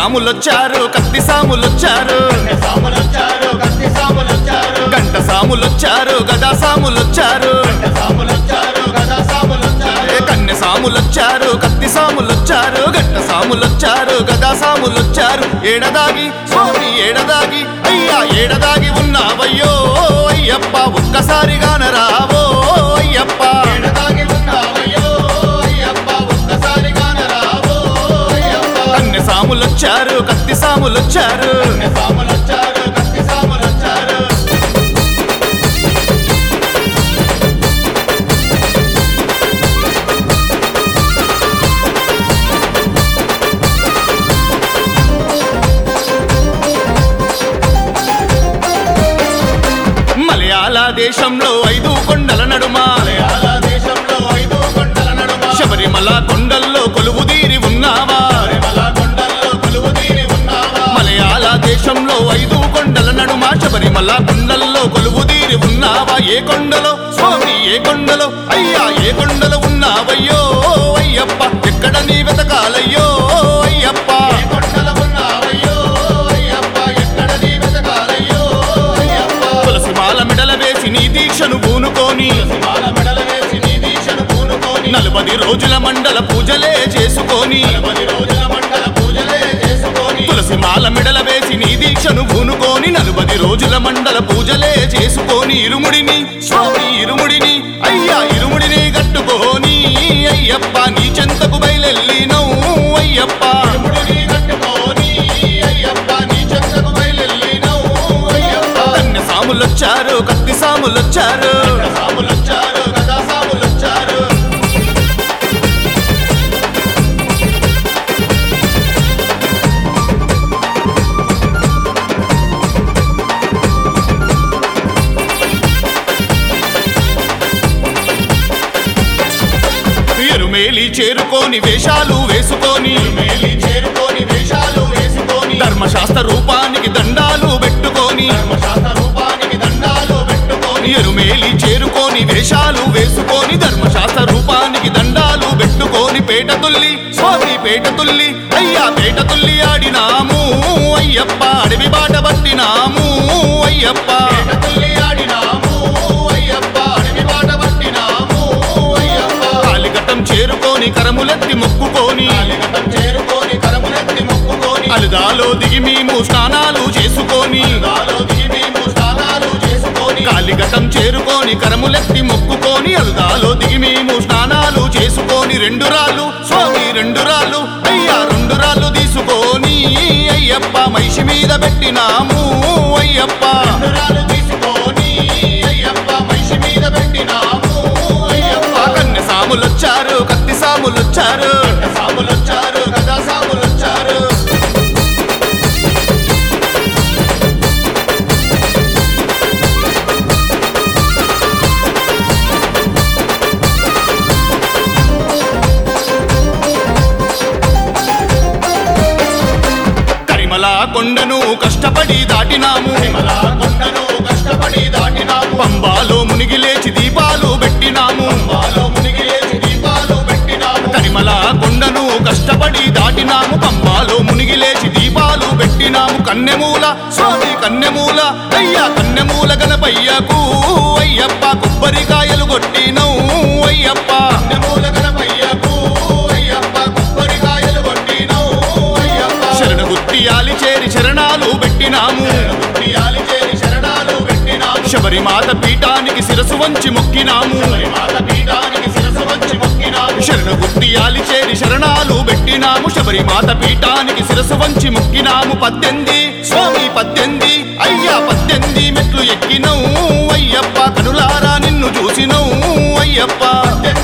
సాములొచ్చారు కత్తి సాములొచ్చారు సాములొచ్చారు కత్తి సాములొచ్చారు గంట సాములొచ్చారు గదా సాములొచ్చారు సాములొచ్చారు గదా సాములొచ్చారు ఏ కన్నె సాములొచ్చారు కత్తి సాములొచ్చారు గంట సాములొచ్చారు గదా సాములొచ్చారు ఏడదాగి స్వామి ఏడదాగి అయ్యా ఏడదాగి ఉన్నావయ్యో అయ్యప్ప ఒక్కసారిగాన రావో అయ్యప్ప ఎడదాగి ఉన్నావయ్యో అయ్యప్ప ఒక్కసారిగాన రావో అయ్యప్ప కన్నె సాములొచ్చారు కత్తి సాములొచ్చారు సాములొచ్చారు కత్తి సాములొచ్చారు మలయాళ దేశంలో ఐదు కొండల నడుమ మలయాళ దేశంలో ఐదు కొండల నడుమ శబరిమల కొండల్లో కొలువుదీరి ఉన్నావా పరిమళ కొండల్లో కొలువు తీరి ఉన్నావా మలయాళ దేశంలో ఐదు కొండల నడుమ శబరిమల కొండల్లో కొలువుదీరి ఉన్నావా ఏ కొండలో స్వామి ఏ కొండలో అయ్యా ఏ కొండలో ఉన్నావయ్యో అయ్యప్ప ఎక్కడ నీ వెతకాలయ్యో అయ్యప్ప ఏ కొండల ఉన్నావయ్యో అయ్యప్ప ఎక్కడ నీ వెతకాలయ్యో అయ్యప్ప తులసి మాల మెడల వేసి నీ దీక్షను పూనుకొని మాల మెడల వేసి నీ దీక్షను పూనుకొని నలభై రోజుల మండల పూజలే చేసుకొని పది రోజుల మండల పూజలే చేసుకొని తులసి మాల మెడల వేసి నీ దీక్షను పూనుకొని నలుబది రోజుల మండల పూజలే చేసుకొని ఇరుముడిని స్వామి ఇరుముడిని అయ్యా ఇరుముడిని కట్టుకొని అయ్యప్ప నీ చెంతకు బయలెల్లినవు అయ్యప్ప ముడిని కట్టుకొని అయ్యప్ప నీ చెంతకు బయలెల్లినవు అయ్యప్ప కన్నె సాములొచ్చారు కత్తి సాములొచ్చారు సాములొచ్చారు గదా సాములొచ్చారు ఎరుమేలి చేరుకొని వేషాలు వేసుకొని మేలి చేరుకొని వేషాలు వేసుకొని ధర్మశాస్త్ర రూపానికి దండాలు పెట్టుకొని ధర్మశాస్త్ర రూపానికి దండాలు పెట్టుకొని ఎరుమేలి చేరుకొని వేషాలు వేసుకొని ధర్మశాస్త్ర రూపానికి దండాలు పెట్టుకొని పేట తుల్లి స్వామి పేట తుల్లి అయ్యా పేట తుల్లి ఆడినాము అయ్యప్ప అడవి బాట పట్టినాము అయ్యప్ప తుల్లి ఆడినాము అయ్యప్ప అడవి బాట పట్టినాము అయ్యప్ప కాలిఘట్టం చేరుకొని కరములెత్తి మొక్కుకొని కాలిఘట్టం చేరుకొని కరములెత్తి మొక్కుకొని అలుదాలో దిగి మేము స్నానాలు చేసుకొని గాలో దిగి మేము స్నానాలు చేసుకొని కాలిఘట్టం చేరుకొని కరములెత్తి మొక్కుకొని అలుదాలో దిగి మేము స్నానాలు చేసుకొని రెండు రాళ్ళు స్వామి రెండు రాళ్ళు అయ్యా రెండు రాళ్ళు తీసుకొని అయ్యప్ప మైషి మీద పెట్టినాము అయ్యప్ప కుండరాలు తీసుకొని అయ్యప్ప మనిషి మీద పెట్టినాము అయ్యప్ప కన్నె సాములొచ్చారు కత్తి సాములొచ్చారు సాములొచ్చారు గదా సాములొచ్చారు కరిమల కొండను కష్టపడి దాటినాము విమల కొండను కష్టపడి దాటినాము పంబాలో మునిగి లేచి దీపాలు పెట్టినాము మాలో మునిగి లేచి దీపాలు పెట్టినాము కరిమల కొండను కష్టపడి దాటినాము పంబాలో మునిగి లేచి దీపాలు పెట్టినాము కన్నెమూల స్వామి కన్నెమూల అయ్యా కన్నెమూల గణపయ్యకు అయ్యప్ప కొబ్బరికాయలు కొట్టినవు అయ్యప్ప మూల గణపయ్యకు అయ్యప్ప కొబ్బరికాయలు కొట్టినావు అయ్యప్ప శరణు గుత్తియాలి చేరి శరణాలు పెట్టినాము పియాలి చేరి శరణాలు పెట్టినాము శబరిమాత పీఠానికి శిరసు వంచి మొక్కినాము మాత పీఠానికి శిరసు వచ్చి మొక్కినాము శరణు గుత్తియాలి చేరి శరణాలు పెట్టినాము శబరిమాత పీఠానికి శిరసు వంచి మొక్కినాము పద్దెంది స్వామి పద్దెంది అయ్యా పద్దెంది మెట్లు ఎక్కినవు అయ్యప్ప కనులారా నిన్ను చూసినవు అయ్యప్ప పద్దెనిమిది